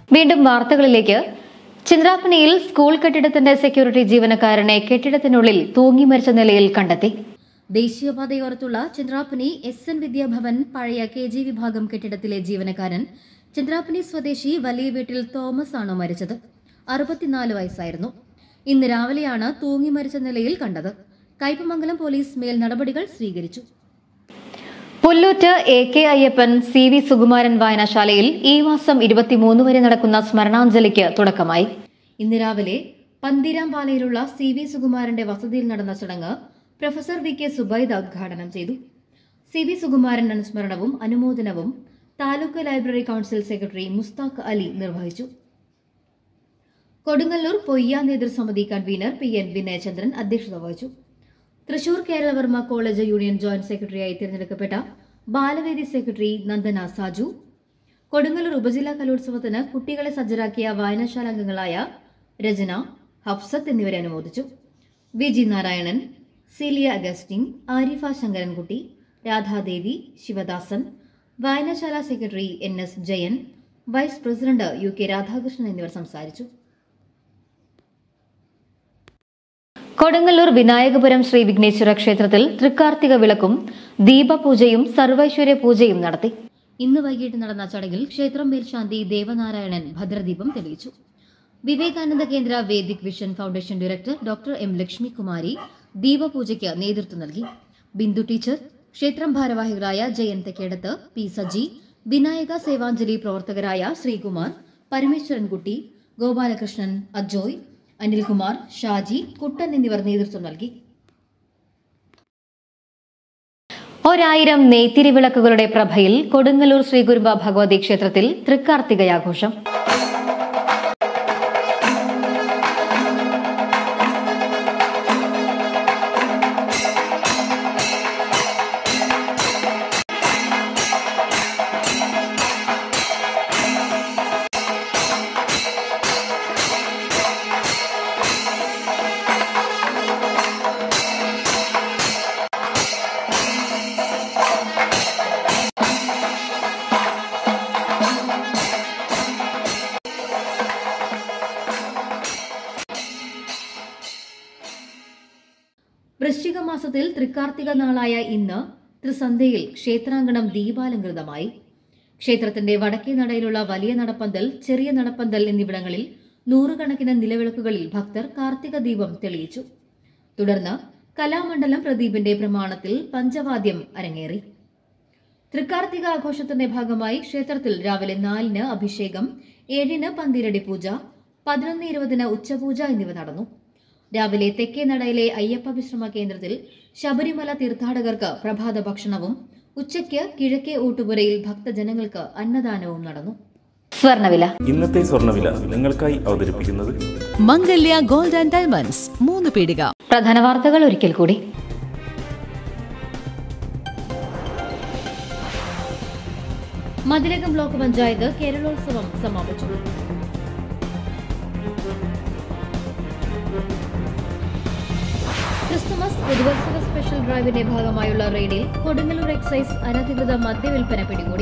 വീണ്ടും വാർത്തകളിലേക്ക് ചന്ദ്രാപ്പനയിൽ സ്കൂൾ കെട്ടിടത്തിന്റെ സെക്യൂരിറ്റി ജീവനക്കാരനെ കെട്ടിടത്തിനുള്ളിൽ തൂങ്ങി മരിച്ച നിലയിൽ കണ്ടെത്തി ദേശീയപാതയോരത്തുള്ള ചന്ദ്രാപ്പനി എസ് എൻ വിദ്യാഭവൻ പഴയ കെ ജി വിഭാഗം കെട്ടിടത്തിലെ ജീവനക്കാരൻ ചന്ദ്രാപ്പനി സ്വദേശി വലിയ വീട്ടിൽ തോമസ് ആണ് മരിച്ചത് അറുപത്തിനാല് വയസ്സായിരുന്നു ഇന്ന് രാവിലെയാണ് തൂങ്ങി മരിച്ച നിലയിൽ കണ്ടത് കയ്പമംഗലം പോലീസ് മേൽ നടപടികൾ സ്വീകരിച്ചു Pullut A K Ayyappan C V Sukumaran വായനശാലയിൽ ഈ മാസം ഇരുപത്തിമൂന്ന് വരെ നടക്കുന്ന സ്മരണാഞ്ജലിക്ക് തുടക്കമായി ഇന്ന് രാവിലെ പന്തിരാംപാലയിലുള്ള സി വി സുകുമാരന്റെ വസതിയിൽ നടന്ന ചടങ്ങ് പ്രൊഫസർ വി കെ സുബൈദ ഉദ്ഘാടനം ചെയ്തു സി വി സുകുമാരൻ അനുസ്മരണവും അനുമോദനവും taluk library council secretary Mushtaq Ali നിർവഹിച്ചു കൊടുങ്ങല്ലൂർ പൊയ്യ നേതൃസമിതി കൺവീനർ പി എൻ വിനയചന്ദ്രൻ അധ്യക്ഷത വഹിച്ചു Thrissur Keralavarma college union joint സെക്രട്ടറിയായി തിരഞ്ഞെടുക്കപ്പെട്ട ബാലവേദി സെക്രട്ടറി നന്ദന സാജു കൊടുങ്ങല്ലൂർ ഉപജില്ലാ കലോത്സവത്തിന് കുട്ടികളെ സജ്ജരാക്കിയ വായനശാല അംഗങ്ങളായ രചന ഹഫ്സത്ത് എന്നിവരെ അനുമോദിച്ചു V G Narayanan Celia Augustine Arifa Sankarankutty Radhadevi Sivadasan വായനശാല secretary N S Jayan vice president U K Radhakrishnan എന്നിവർ സംസാരിച്ചു കൊടുങ്ങല്ലൂർ വിനായകപുരം ശ്രീ വിഘ്നേശ്വര ക്ഷേത്രത്തിൽ തൃക്കാർത്തിക വിളക്കും ദീപപൂജയും സർവൈശ്വര്യ പൂജയും നടത്തി ഇന്ന് വൈകിട്ട് നടന്ന ചടങ്ങിൽ ക്ഷേത്രം മേൽശാന്തി ദേവനാരായണൻ ഭദ്രദീപം തെളിയിച്ചു Vivekananda Kendra Vedic vision foundation director doctor M Lakshmikumari ദീപപൂജയ്ക്ക് നേതൃത്വം നൽകി ബിന്ദു ടീച്ചർ ക്ഷേത്രം ഭാരവാഹികളായ ജയൻ തെക്കേടത്ത് പി സജി വിനായക സേവാഞ്ജലി പ്രവർത്തകരായ ശ്രീകുമാർ പരമേശ്വരൻകുട്ടി ഗോപാലകൃഷ്ണൻ അജോയ് അനിൽകുമാർ ഷാജി കുട്ടൻ എന്നിവർ നേതൃത്വം നൽകി ഒരായിരം നെയ്ത്തിരി വിളക്കുകളുടെ പ്രഭയിൽ കൊടുങ്ങല്ലൂർ ശ്രീകുരുമ്പ ഭഗവതി ക്ഷേത്രത്തിൽ തൃക്കാർത്തികയാഘോഷം വൃശ്ചിക മാസത്തിൽ തൃക്കാർത്തിക നാളായ ഇന്ന് ത്രിസന്ധ്യയിൽ ക്ഷേത്രാങ്കണം ദീപാലങ്കൃതമായി ക്ഷേത്രത്തിന്റെ വടക്കേ നടയിലുള്ള വലിയ നടപ്പന്തൽ ചെറിയ നടപ്പന്തൽ എന്നിവിടങ്ങളിൽ നൂറുകണക്കിന് നിലവിളക്കുകളിൽ ഭക്തർ കാർത്തിക ദീപം തെളിയിച്ചു തുടർന്ന് കലാമണ്ഡലം പ്രദീപിന്റെ പ്രമാണത്തിൽ പഞ്ചവാദ്യം അരങ്ങേറി തൃക്കാർത്തിക ആഘോഷത്തിന്റെ ഭാഗമായി ക്ഷേത്രത്തിൽ രാവിലെ നാലിന് അഭിഷേകം ഏഴിന് പന്തിരടി പൂജ പതിനൊന്ന് ഇരുപതിന് ഉച്ചപൂജ എന്നിവ നടന്നു രാവിലെ തെക്കേ നടയിലെ അയ്യപ്പ വിശ്രമ കേന്ദ്രത്തിൽ ശബരിമല തീർത്ഥാടകർക്ക് പ്രഭാത ഭക്ഷണവും ഉച്ചയ്ക്ക് കിഴക്കേ ഊട്ടുപുരയിൽ ഭക്തജനങ്ങൾക്ക് അന്നദാനവും നടന്നു സ്വർണവില ഇന്നത്തെ സ്വർണ്ണവില നിങ്ങൾക്കായി അവതരിപ്പിക്കുന്നത് മംഗല്യ ഗോൾഡ് ആൻഡ് ഡയമണ്ട്സ് മൂന്ന് പീടിക പ്രധാന വാർത്തകൾ ഒരിക്കൽ കൂടി മതിലകം ബ്ലോക്ക് പഞ്ചായത്ത് കേരളോത്സവം സമാപിച്ചു ക്രിസ്തുമസ് പുതുവത്സര സ്പെഷ്യൽ ഡ്രൈവിന്റെ ഭാഗമായുള്ള റെയ്ഡിൽ കൊടുങ്ങല്ലൂർ എക്സൈസ് അനധികൃത മദ്യവിൽപ്പന പിടികൂടി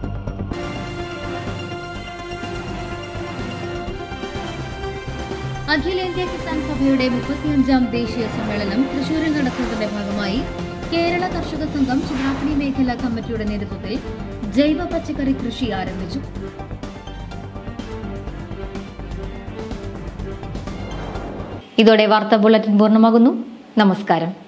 അഖിലേന്ത്യാ കിസാൻ സഭയുടെ മുപ്പത്തിയഞ്ചാം ദേശീയ സമ്മേളനം തൃശൂരിൽ നടക്കുന്നതിന്റെ ഭാഗമായി കേരള കർഷക സംഘം ചിറാപ്പണി മേഖലാ കമ്മിറ്റിയുടെ നേതൃത്വത്തിൽ ജൈവ പച്ചക്കറി കൃഷി ആരംഭിച്ചു ഇതോടെ വാർത്താ ബുള്ളറ്റിൻ പൂർണ്ണമാകുന്നു നമസ്കാരം